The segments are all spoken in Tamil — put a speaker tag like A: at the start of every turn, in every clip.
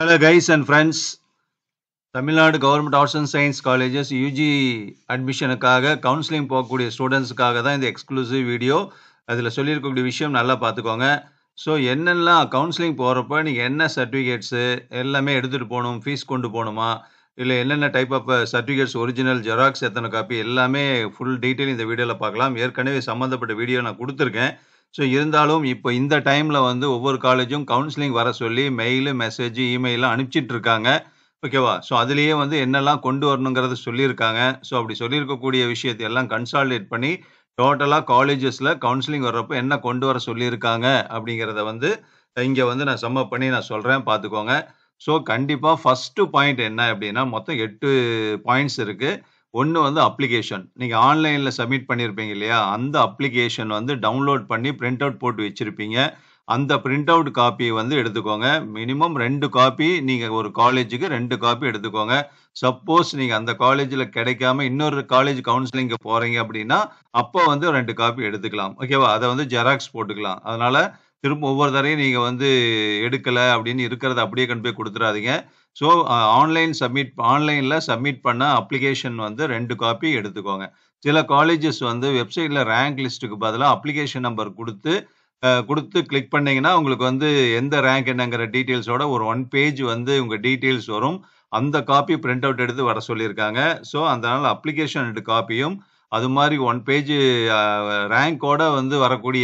A: Hello, guys and friends. Tamil Nadu government arts and science colleges UG அட்மிஷனுக்காக கவுன்சிலிங் போகக்கூடிய ஸ்டூடெண்ட்ஸுக்காக தான் இந்த எக்ஸ்க்ளூசிவ் வீடியோ அதில் சொல்லியிருக்கக்கூடிய விஷயம் நல்லா பார்த்துக்கோங்க ஸோ என்னெல்லாம் கவுன்சிலிங் போகிறப்ப நீங்கள் என்ன சர்டிஃபிகேட்ஸு எல்லாமே எடுத்துகிட்டு போகணும் ஃபீஸ் கொண்டு போகணுமா இல்லை என்னென்ன type of certificates original xerox எத்தனை காப்பி எல்லாமே ஃபுல் டீட்டெயில் இந்த வீடியோவில் பார்க்கலாம் ஏற்கனவே சம்மந்தப்பட்ட வீடியோ நான் கொடுத்துருக்கேன் ஸோ இருந்தாலும் இப்போ இந்த டைமில் வந்து ஒவ்வொரு காலேஜும் கவுன்சிலிங் வர சொல்லி மெயிலு மெசேஜ் இமெயிலாம் அனுப்பிச்சிட்டு இருக்காங்க ஓகேவா ஸோ அதுலேயே வந்து என்னெல்லாம் கொண்டு வரணுங்கிறத சொல்லியிருக்காங்க ஸோ அப்படி சொல்லியிருக்கக்கூடிய விஷயத்தை எல்லாம் கன்சால்டேட் பண்ணி டோட்டலாக காலேஜஸில் கவுன்சிலிங் வர்றப்போ என்ன கொண்டு வர சொல்லியிருக்காங்க அப்படிங்கிறத வந்து இங்கே வந்து நான் சம்மப் பண்ணி நான் சொல்கிறேன் பார்த்துக்கோங்க ஸோ கண்டிப்பாக ஃபஸ்ட்டு பாயிண்ட் என்ன அப்படின்னா மொத்தம் எட்டு பாயிண்ட்ஸ் இருக்குது ஒன்று வந்து அப்ளிகேஷன் நீங்கள் ஆன்லைனில் சப்மிட் பண்ணியிருப்பீங்க இல்லையா அந்த அப்ளிகேஷன் வந்து டவுன்லோட் பண்ணி பிரிண்ட் அவுட் போட்டு வச்சுருப்பீங்க அந்த பிரிண்ட் அவுட் காப்பியை வந்து எடுத்துக்கோங்க மினிமம் ரெண்டு காப்பி நீங்கள் ஒரு காலேஜுக்கு ரெண்டு காப்பி எடுத்துக்கோங்க சப்போஸ் நீங்கள் அந்த காலேஜில் கிடைக்காம இன்னொரு காலேஜ் கவுன்சிலிங்க்கு போகிறீங்க அப்படின்னா அப்போ வந்து ரெண்டு காப்பி எடுத்துக்கலாம் ஓகேவா அதை வந்து ஜெராக்ஸ் போட்டுக்கலாம் அதனால திரும்ப ஒவ்வொரு தரையும் நீங்கள் வந்து எடுக்கலை அப்படின்னு இருக்கிறத அப்படியே கொண்டு போய் கொடுத்துறாதீங்க ஸோ ஆன்லைன் சப்மிட் ஆன்லைனில் சப்மிட் பண்ண அப்ளிகேஷன் வந்து ரெண்டு காப்பி எடுத்துக்கோங்க சில காலேஜஸ் வந்து வெப்சைட்டில் ரேங்க் லிஸ்ட்டுக்கு பதிலாக அப்ளிகேஷன் நம்பர் கொடுத்து கொடுத்து கிளிக் பண்ணீங்கன்னா உங்களுக்கு வந்து எந்த ரேங்க் என்னங்கிற டீட்டெயில்ஸோட ஒரு ஒன் பேஜ் வந்து உங்கள் டீட்டெயில்ஸ் வரும் அந்த காப்பி பிரிண்ட் அவுட் எடுத்து வர சொல்லியிருக்காங்க ஸோ அதனால் அப்ளிகேஷன் ரெண்டு காப்பியும் அது மாதிரி ஒன் பேஜ் ரேங்கோட வந்து வரக்கூடிய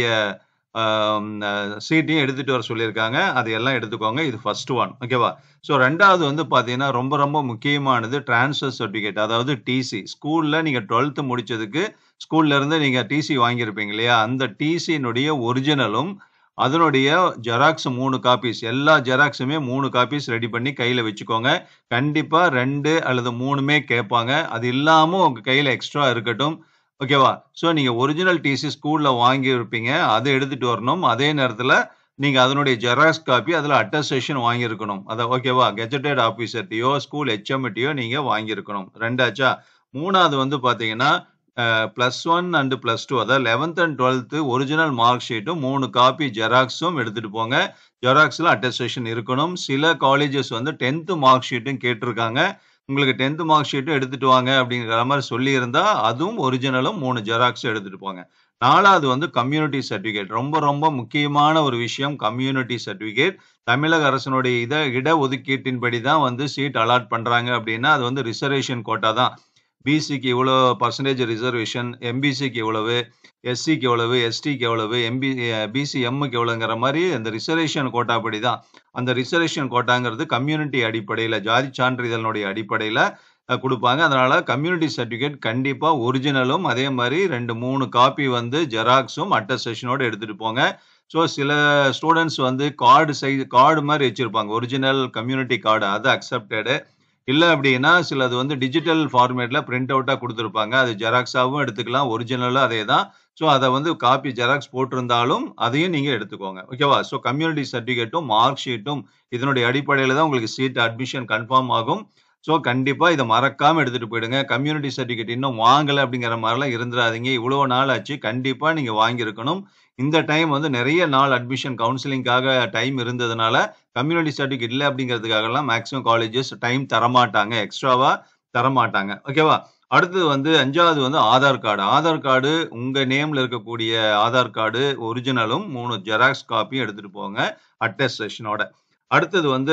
A: சீட்டையும் எடுத்துகிட்டு வர சொல்லியிருக்காங்க அது எல்லாம் எடுத்துக்கோங்க இது ஃபர்ஸ்ட் ஒன் ஓகேவா ஸோ ரெண்டாவது வந்து பார்த்தீங்கன்னா ரொம்ப ரொம்ப முக்கியமானது டிரான்ஸ்ஃபர் சர்டிஃபிகேட் அதாவது டிசி ஸ்கூலில் நீங்கள் டுவெல்த்து முடிச்சதுக்கு ஸ்கூல்லேருந்து நீங்கள் டிசி வாங்கியிருப்பீங்க இல்லையா அந்த டிசியினுடைய ஒரிஜினலும் அதனுடைய ஜெராக்ஸ் மூணு காப்பீஸ் எல்லா ஜெராக்ஸுமே மூணு காப்பீஸ் ரெடி பண்ணி கையில் வச்சுக்கோங்க கண்டிப்பாக ரெண்டு அல்லது மூணுமே கேட்பாங்க அது இல்லாமல் உங்கள் கையில் எக்ஸ்ட்ரா இருக்கட்டும் ஓகேவா ஸோ நீங்கள் ஒரிஜினல் டிசி ஸ்கூலில் வாங்கியிருப்பீங்க அதை எடுத்துகிட்டு வரணும் அதே நேரத்தில் நீங்கள் அதனுடைய ஜெராக்ஸ் காப்பி அதில் அட்டஸ்டேஷன் வாங்கியிருக்கணும் அதை ஓகேவா கெஜெட்டட் ஆஃபீஸர்ட்டையோ ஸ்கூல் ஹெச்எம்கிட்டையோ நீங்கள் வாங்கியிருக்கணும் ரெண்டாச்சா மூணாவது வந்து பார்த்தீங்கன்னா plus one and plus two அதாவது eleventh and twelfth original mark ஷீட்டும் மூணு காப்பி ஜெராக்ஸும் எடுத்துகிட்டு போங்க ஜெராக்ஸில் அட்டஸ்டேஷன் இருக்கணும் சில காலேஜஸ் வந்து டென்த்து மார்க் ஷீட்டும் கேட்டிருக்காங்க உங்களுக்கு டென்த்து மார்க் ஷீட்டும் எடுத்துகிட்டு வாங்க அப்படிங்கிற மாதிரி சொல்லியிருந்தா அதுவும் ஒரிஜினலும் மூணு ஜெராக்ஸும் எடுத்துகிட்டு போங்க நாலாவது வந்து கம்யூனிட்டி சர்டிஃபிகேட் ரொம்ப ரொம்ப முக்கியமான ஒரு விஷயம் கம்யூனிட்டி சர்டிஃபிகேட் தமிழக அரசனுடைய இத இடஒதுக்கீட்டின்படி தான் வந்து சீட் அலாட் பண்ணுறாங்க அப்படின்னா அது வந்து ரிசர்வேஷன் கோட்டா தான் பிசிக்கு இவ்வளோ பர்சன்டேஜ் ரிசர்வேஷன் எம்பிசிக்கு எவ்வளவு எஸ்சிக்கு எவ்வளவு எஸ்டிக்கு எவ்வளவு எம்பி பிசி எம்முக்கு எவ்வளோங்கிற மாதிரி அந்த ரிசர்வேஷன் கோட்டா படி தான் அந்த ரிசர்வேஷன் கோட்டாங்கிறது கம்யூனிட்டி அடிப்படையில் ஜாதி சான்றிதழினுடைய அடிப்படையில் கொடுப்பாங்க அதனால கம்யூனிட்டி சர்டிஃபிகேட் கண்டிப்பாக ஒரிஜினலும் அதே மாதிரி ரெண்டு மூணு காப்பி வந்து ஜெராக்ஸும் அட்டஸ்டேஷனோடு எடுத்துகிட்டு போங்க ஸோ சில ஸ்டூடெண்ட்ஸ் வந்து கார்டு சைஸ் கார்டு மாதிரி வச்சுருப்பாங்க ஒரிஜினல் கம்யூனிட்டி கார்டு அது அக்செப்டடு இல்லை அப்படின்னா சிலது வந்து டிஜிட்டல் ஃபார்மேட்டில் பிரிண்ட் அவுட்டாக கொடுத்துருப்பாங்க அது ஜெராக்ஸாகவும் எடுத்துக்கலாம் ஒரிஜினலும் அதே தான் ஸோ அதை வந்து காப்பி ஜெராக்ஸ் போட்டிருந்தாலும் அதையும் நீங்கள் எடுத்துக்கோங்க ஓகேவா ஸோ கம்யூனிட்டி சர்டிஃபிகேட்டும் மார்க் ஷீட்டும் இதனுடைய அடிப்படையில் தான் உங்களுக்கு சீட் அட்மிஷன் கன்ஃபார்ம் ஆகும் ஸோ கண்டிப்பாக இதை மறக்காமல் எடுத்துகிட்டு போயிடுங்க கம்யூனிட்டி சர்டிஃபிகேட் இன்னும் வாங்கலை அப்படிங்கிற மாதிரிலாம் இருந்துடாதீங்க இவ்வளோ நாள் ஆச்சு கண்டிப்பாக நீங்கள் வாங்கியிருக்கணும் இந்த டைம் வந்து நிறைய நாள் அட்மிஷன் கவுன்சிலிங்காக டைம் இருந்ததுனால கம்யூனிட்டி சர்டிஃபிகேட் இல்லை அப்படிங்கிறதுக்காகலாம் மேக்ஸிமம் காலேஜஸ் டைம் தரமாட்டாங்க எக்ஸ்ட்ராவாக தரமாட்டாங்க ஓகேவா அடுத்தது வந்து அஞ்சாவது வந்து ஆதார் கார்டு ஆதார் கார்டு உங்கள் நேமில் இருக்கக்கூடிய ஆதார் கார்டு ஒரிஜினலும் மூணு ஜெராக்ஸ் காப்பியும் எடுத்துகிட்டு போங்க அட்டஸ்டேஷனோட அடுத்தது வந்து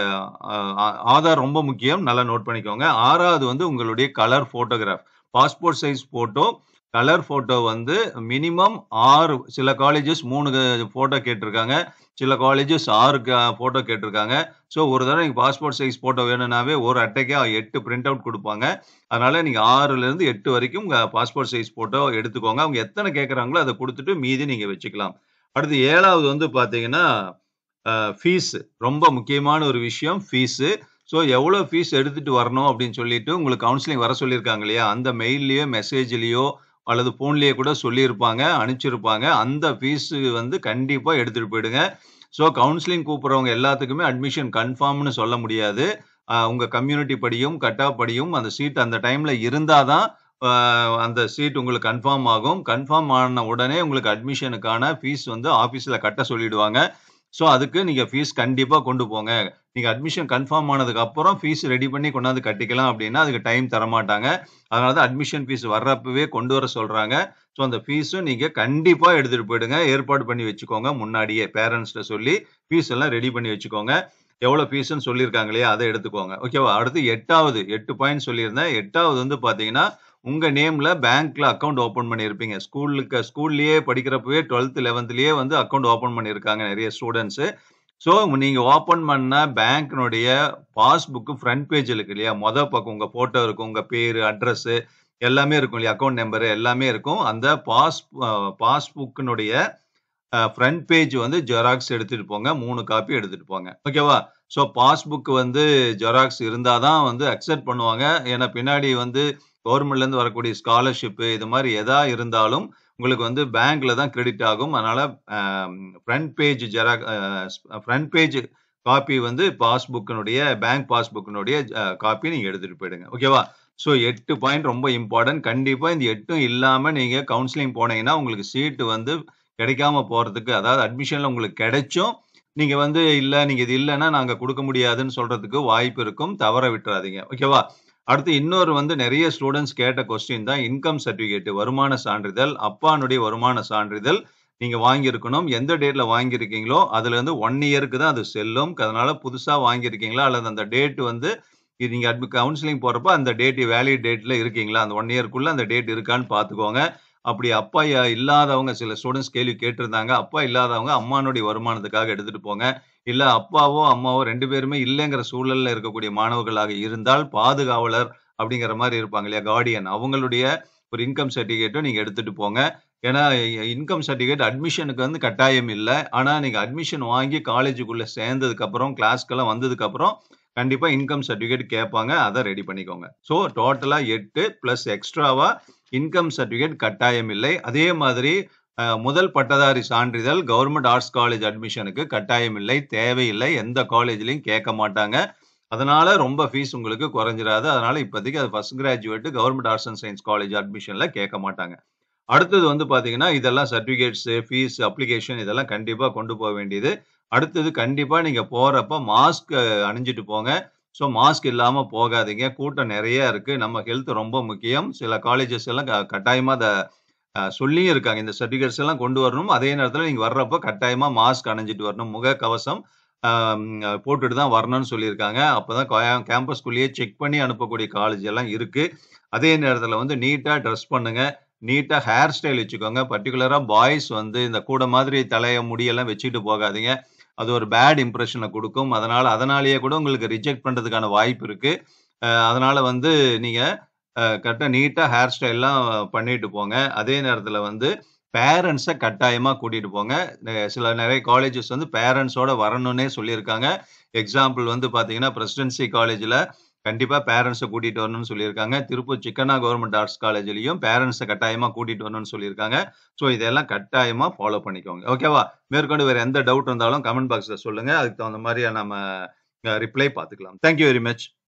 A: ஆதார் ரொம்ப முக்கியம் நல்லா நோட் பண்ணிக்கோங்க ஆறாவது வந்து உங்களுடைய colour photograph passport size photo colour photo வந்து மினிமம் ஆறு சில காலேஜஸ் மூணு ஃபோட்டோ கேட்டிருக்காங்க சில காலேஜஸ் ஆறு ஃபோட்டோ கேட்டிருக்காங்க ஸோ ஒரு தடவை நீங்கள் பாஸ்போர்ட் சைஸ் ஃபோட்டோ வேணும்னாவே ஒரு அட்டைக்கே எட்டு பிரிண்ட் அவுட் கொடுப்பாங்க அதனால் நீங்கள் ஆறுலேருந்து எட்டு வரைக்கும் உங்கள் பாஸ்போர்ட் சைஸ் ஃபோட்டோ எடுத்துக்கோங்க அவங்க எத்தனை கேட்குறாங்களோ அதை கொடுத்துட்டு மீதி நீங்கள் வச்சுக்கலாம் அடுத்து ஏழாவது வந்து பார்த்தீங்கன்னா ஃபீஸு ரொம்ப முக்கியமான ஒரு விஷயம் ஃபீஸு ஸோ எவ்வளோ ஃபீஸ் எடுத்துகிட்டு வரணும் அப்படின்னு சொல்லிட்டு உங்களுக்கு கவுன்சிலிங் வர சொல்லியிருக்காங்க இல்லையா அந்த மெயில்லையோ மெசேஜ்லேயோ அல்லது ஃபோன்லேயே கூட சொல்லியிருப்பாங்க அனுப்பிச்சிருப்பாங்க அந்த ஃபீஸு வந்து கண்டிப்பாக எடுத்துகிட்டு போயிடுங்க ஸோ கவுன்சிலிங் கூப்பிட்றவங்க எல்லாத்துக்குமே அட்மிஷன் கன்ஃபார்ம்னு சொல்ல முடியாது உங்கள் கம்யூனிட்டி படியும் கட் ஆஃப் படியும் அந்த சீட் அந்த டைமில் இருந்தால் தான் அந்த சீட் உங்களுக்கு கன்ஃபார்ம் ஆகும் கன்ஃபார்ம் ஆன உடனே உங்களுக்கு அட்மிஷனுக்கான ஃபீஸ் வந்து ஆஃபீஸில் கட்ட சொல்லிடுவாங்க ஸோ அதுக்கு நீங்க ஃபீஸ் கண்டிப்பா கொண்டு போங்க. நீங்க அட்மிஷன் கன்ஃபார்ம் ஆனதுக்கு அப்புறம் ஃபீஸ் ரெடி பண்ணி கொண்டாந்து கட்டிக்கலாம் அப்டின்னா, அதுக்கு டைம் தரமாட்டாங்க. அதனால தான் அட்மிஷன் ஃபீஸ் வர்றப்பவே கொண்டு வர சொல்றாங்க. ஸோ அந்த ஃபீஸும் நீங்க கண்டிப்பா எடுத்துட்டு போயிடுங்க. ஏற்பாடு பண்ணி வச்சுக்கோங்க முன்னாடியே. பேரன்ட்ஸ்ட்ட சொல்லி ஃபீஸ் எல்லாம் ரெடி பண்ணி வச்சுக்கோங்க. எவ்வளோ ஃபீஸ்ன்னு சொல்லியிருக்காங்க இல்லையா? அத எடுத்துக்கோங்க. ஓகேவா? அடுத்து 8வது 8 பாயிண்ட் சொல்லியிருந்தேன். 8வது வந்து பார்த்தீங்கன்னா, உங்க நேம்ல பேங்க்ல அக்கவுண்ட் ஓப்பன் பண்ணியிருப்பீங்க. ஸ்கூலுக்கு ஸ்கூல்லயே படிக்கிறப்பவே 12த், 11த்லயே வந்து அக்கவுண்ட் ஓப்பன் பண்ணியிருக்காங்க நெறைய ஸ்டூடண்ட்ஸு. ஸோ நீங்க ஓப்பன் பண்ண பேங்க்னுடைய பாஸ்புக் ஃப்ரண்ட் பேஜ் இருக்கு இல்லையா? மொத பக்கம் உங்க ஃபோட்டோ இருக்கும். உங்க பேரு, அட்ரஸு எல்லாமே இருக்கும் இல்லையா? அக்கவுண்ட் நம்பரு எல்லாமே இருக்கும். அந்த பாஸ் அ பாஸ்புக்கினுடைய அ ஃப்ரண்ட் பேஜ் வந்து ஜெராக்ஸ் எடுத்துட்டு போங்க. 3 காப்பி எடுத்துட்டு போங்க. ஓகேவா? ஸோ பாஸ்புக் வந்து ஜெராக்ஸ் இருந்தா தான் வந்து அக்செப்ட் பண்ணுவாங்க. ஏன்னா பின்னாடி வந்து கவர்மெண்ட்லேருந்து வரக்கூடிய ஸ்காலர்ஷிப் இது மாரி எதா இருந்தாலும் உங்களுக்கு வந்து பேங்க்ல தான் கிரெடிட் ஆகும். அதனால அ ஃப்ரண்ட் பேஜ் ஜெராக் அ ஃப்ரண்ட் பேஜ் காப்பி வந்து பாஸ்புக்கினுடைய பேங்க் பாஸ்புக்கினுடைய அ காப்பி நீங்க எடுத்துட்டு போயிடுங்க. ஓகேவா? ஸோ 8 பாயிண்ட் ரொம்ப இம்பார்ட்டன்ட். கண்டிப்பா இந்த 8ம் இல்லாம நீங்க கவுன்சிலிங் போனீங்கன்னா, உங்களுக்கு சீட் வந்து கிடைக்காம போறதுக்கு அதாவது அட்மிஷன்ல உங்களுக்கு கிடைச்சும், நீங்க வந்து இல்ல நீங்க இது இல்லன்னா நாங்க குடுக்க முடியாதுன்னு சொல்றதுக்கு வாய்ப்பு இருக்கும். தவற விட்டுறாதீங்க. ஓகேவா? அடுத்து இன்னொரு வந்து நெறைய ஸ்டூடண்ட்ஸ் கேட்ட கொஸ்டின் தான் இன்கம் சர்டிபிகேட் வருமான சான்றிதழ். அப்பானுடைய வருமான சான்றிதழ் நீங்க வாங்கியிருக்கணும். எந்த டேட்ல வாங்கியிருக்கீங்களோ, அதுலேருந்து 1 இயர்க்கு தான் அது செல்லும். அதனால புதுசா வாங்கியிருக்கீங்களா? அல்லது அந்த டேட் வந்து இது நீங்க அட்மி கவுன்சிலிங் போறப்ப அந்த டேட் வேலிட் டேட்ல இருக்கீங்களா? அந்த 1 இயர்க்குள்ள அந்த டேட் இருக்கான்னு பார்த்துக்கோங்க. அப்படி அப்பா ய இல்லாதவங்க சில ஸ்டூடண்ட்ஸ் கேள்வி கேட்டிருந்தாங்க. அப்பா இல்லாதவங்க அம்மானுடைய வருமானத்துக்காக எடுத்துட்டு போங்க. இல்ல அப்பாவோ, அம்மாவோ 2 பேருமே இல்லங்கிற சூழல்ல இருக்கக்கூடிய மாணவர்களாக இருந்தால், பாதுகாவலர் அப்படிங்கிற மாரி இருப்பாங்க இல்லையா? கார்டியன் அவங்களுடைய ஒரு இன்கம் சர்டிபிகேட்டும் நீங்க எடுத்துட்டு போங்க. ஏன்னா இன்கம் சர்டிபிகேட் அட்மிஷனுக்கு வந்து கட்டாயம் இல்ல. ஆனா நீங்க அட்மிஷன் வாங்கி காலேஜுக்குள்ள சேர்ந்ததுக்கு அப்புறம், கிளாஸ்க்கெல்லாம் வந்ததுக்கு அப்புறம் கண்டிப்பா இன்கம் சர்டிபிகேட் கேட்பாங்க. அத ரெடி பண்ணிக்கோங்க. ஸோ டோட்டலா 8 பிளஸ் எக்ஸ்ட்ராவா இன்கம் சர்டிபிகேட் கட்டாயம் இல்லை. அதே மாதிரி அ முதல் பட்டதாரி சான்றிதழ் கவர்ன்மென்ட் ஆர்ட்ஸ் காலேஜ் அட்மிஷனுக்கு கட்டாயம் இல்லை. தேவையில்லை. எந்த காலேஜ்லயும் கேட்க மாட்டாங்க. அதனால ரொம்ப ஃபீஸ் உங்களுக்கு குறைஞ்சிராது. அதனால இப்போதைக்கு அது first graduate government arts and science college அட்மிஷன்ல கேட்க மாட்டாங்க. அடுத்தது வந்து பார்த்தீங்கன்னா, இதெல்லாம் சர்டிபிகேட்ஸ், ஃபீஸ், அப்ளிகேஷன் இதெல்லாம் கண்டிப்பா கொண்டு போ வேண்டியது. அடுத்தது கண்டிப்பா நீங்க போறப்ப மாஸ்க் அணிஞ்சுட்டு போங்க. ஸோ மாஸ்க் இல்லாம போகாதீங்க. கூட்டம் நெறைய இருக்கு. நம்ம ஹெல்த் ரொம்ப முக்கியம். சில காலேஜஸ் எல்லாம் க கட்டாயமா அத அ சொல்லியும் இருக்காங்க. இந்த சர்டிபிகேட்ஸ் எல்லாம் கொண்டு வரணும். அதே நேரத்தில நீங்க வர்றப்ப கட்டாயமா மாஸ்க் அணிஞ்சுட்டு வரணும். முகக்கவசம் அ போட்டுட்டு தான் வரணும்னு சொல்லியிருக்காங்க. அப்பதான் கே கேம்பஸ்குள்ளேயே செக் பண்ணி அனுப்பக்கூடிய காலேஜ் எல்லாம் இருக்கு. அதே நேரத்தில வந்து நீட்டா டிரெஸ் பண்ணுங்க. நீட்டா ஹேர் ஸ்டைல் வச்சுக்கோங்க. பர்ட்டிகுலரா பாய்ஸ் வந்து இந்த கூட மாதிரி தலைய, முடியெல்லாம் வச்சுட்டு போகாதீங்க. அது ஒரு பேட் இம்ப்ரஷன குடுக்கும். அதனால அதனாலேயே கூட உங்களுக்கு ரிஜெக்ட் பண்றதுக்கான வாய்ப்பு இருக்கு. அ அதனால வந்து நீங்க அ கரெக்ட்டா நீட்டா ஹேர் ஸ்டைல்லாம் பண்ணிட்டு போங்க. அதே நேரத்தில வந்து பேரன்ட்ஸ கட்டாயமா கூட்டிட்டு போங்க. நெ சில நெறைய காலேஜஸ் வந்து பேரன்ட்ஸோட வரணும்னே சொல்லியிருக்காங்க. எக்ஸாம்பிள் வந்து பார்த்தீங்கன்னா, பிரசிடென்சி காலேஜ்ல கண்டிப்பா பேரன்ட்ஸ கூட்டிட்டு வரணும்னு சொல்லியிருக்காங்க. திருப்பூர் சிக்கண்ணா கவர்ன்மென்ட் ஆர்ட்ஸ் காலேஜ்லயும் பேரன்ட்ஸ கட்டாயமா கூட்டிட்டு வரணும்னு சொல்லியிருக்காங்க. ஸோ இதெல்லாம் கட்டாயமா ஃபாலோ பண்ணிக்கோங்க. ஓகேவா? மேற்கொண்டு வேற எந்த டவுட் இருந்தாலும் கமெண்ட் பாக்ஸ்ல சொல்லுங்க. அதுக்கு தகுந்த மாரியா நம்ம அ ரிப்ளை பார்த்துக்கலாம். Thank you very much.